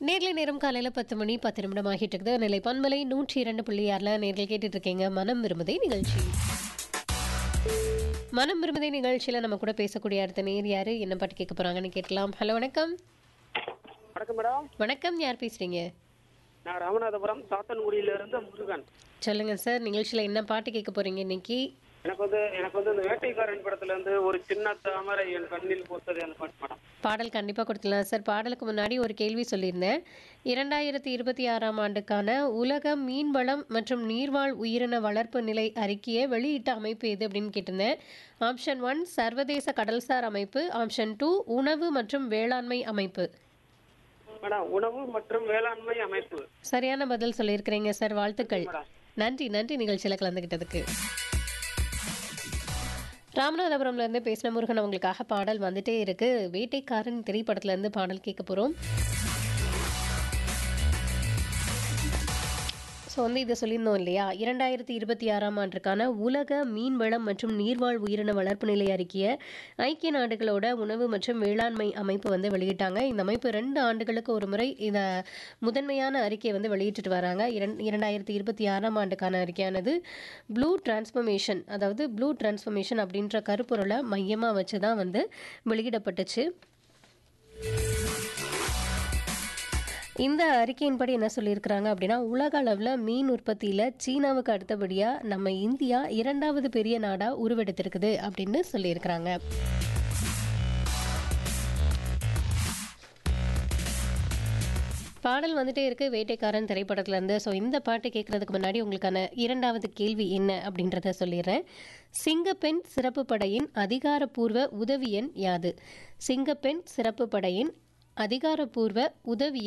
நேர்ல நேரம் காலையில் பத்து மணி பத்து நிமிடம் ஆகிட்டு இருக்குது நிலை பண்பலை நூற்றி இரண்டு புள்ளி ஆறில் நேர்கள் கேட்டுட்டு இருக்கீங்க மனம் விரும்புதை நிகழ்ச்சி மனம் விரும்புதை நிகழ்ச்சியில் நம்ம கூட பேசக்கூடிய அடுத்த நேர் யாரு என்ன பாட்டு கேட்க போறாங்கன்னு கேட்கலாம் ஹலோ வணக்கம் வணக்கம் மேடம் வணக்கம் யார் பேசுறீங்க நான் ராமநாதபுரம் சாத்தன்குடியிலிருந்து முருகன் சொல்லுங்க சார் நிகழ்ச்சியில் என்ன பாட்டு கேட்க போறீங்க இன்னைக்கு எனக்கு வந்து எனக்கு வந்து இந்த வேட்டைக்காரன் படத்துல இருந்து ஒரு சின்ன தாமரை என் கண்ணில் பூத்தது அந்த பாட்டு மேடம் பாடல் கண்டிப்பாக கொடுத்துடலாம் சார் பாடலுக்கு முன்னாடி ஒரு கேள்வி சொல்லியிருந்தேன் இரண்டாயிரத்தி இருபத்தி ஆறாம் ஆண்டுக்கான உலக மீன்வளம் மற்றும் நீர்வாழ் உயிரின வளர்ப்பு நிலை அறிக்கையை வெளியிட்ட அமைப்பு எது அப்படின்னு கேட்டிருந்தேன் ஆப்ஷன் ஒன் சர்வதேச கடல்சார் அமைப்பு ஆப்ஷன் டூ உணவு மற்றும் வேளாண்மை அமைப்பு மேடம் உணவு மற்றும் வேளாண்மை அமைப்பு சரியான பதில் சொல்லியிருக்கிறீங்க சார் வாழ்த்துக்கள் மேடம் நன்றி நன்றி நிகழ்ச்சியில் கலந்துக்கிட்டதுக்கு ராமநாதபுரம்ல இருந்து பேசின முருகன் அவங்களுக்காக பாடல் வந்துட்டே இருக்கு வேட்டைக்காரன் திரைப்படத்துல இருந்து பாடல் கேட்க போறோம் ஸோ வந்து இதை சொல்லியிருந்தோம் இல்லையா இரண்டாயிரத்தி இருபத்தி ஆறாம் ஆண்டுக்கான உலக மீன்வளம் மற்றும் நீர்வாழ் உயிரின வளர்ப்பு நிலை அறிக்கையை ஐக்கிய நாடுகளோட உணவு மற்றும் வேளாண்மை அமைப்பு வந்து வெளியிட்டாங்க இந்த அமைப்பு ரெண்டு ஆண்டுகளுக்கு ஒரு முறை இதை முதன்மையான அறிக்கையை வந்து வெளியிட்டுட்டு வராங்க இரண் இரண்டாயிரத்தி இருபத்தி ஆறாம் ஆண்டுக்கான அறிக்கையானது ப்ளூ டிரான்ஸ்ஃபர்மேஷன் அதாவது ப்ளூ டிரான்ஸ்ஃபர்மேஷன் அப்படின்ற கருப்பொருளை மையமாக வச்சு தான் வந்து வெளியிடப்பட்டுச்சு இந்த அறிக்கையின்படி என்ன சொல்லியிருக்கிறாங்க அப்படின்னா உலக அளவில் மீன் உற்பத்தியில் சீனாவுக்கு அடுத்தபடியாக நம்ம இந்தியா இரண்டாவது பெரிய நாடாக உருவெடுத்திருக்குது அப்படின்னு சொல்லியிருக்கிறாங்க பாடல் வந்துட்டே இருக்கு வேட்டைக்காரன் திரைப்படத்துல இருந்து ஸோ இந்த பாட்டு கேட்கறதுக்கு முன்னாடி உங்களுக்கான இரண்டாவது கேள்வி என்ன அப்படின்றத சொல்லிடுறேன் சிங்கப்பெண் சிறப்பு படையின் அதிகாரப்பூர்வ உதவி எண் யாது சிங்கப்பெண் சிறப்பு படையின் அதிகாரப்பூர்வ உதவி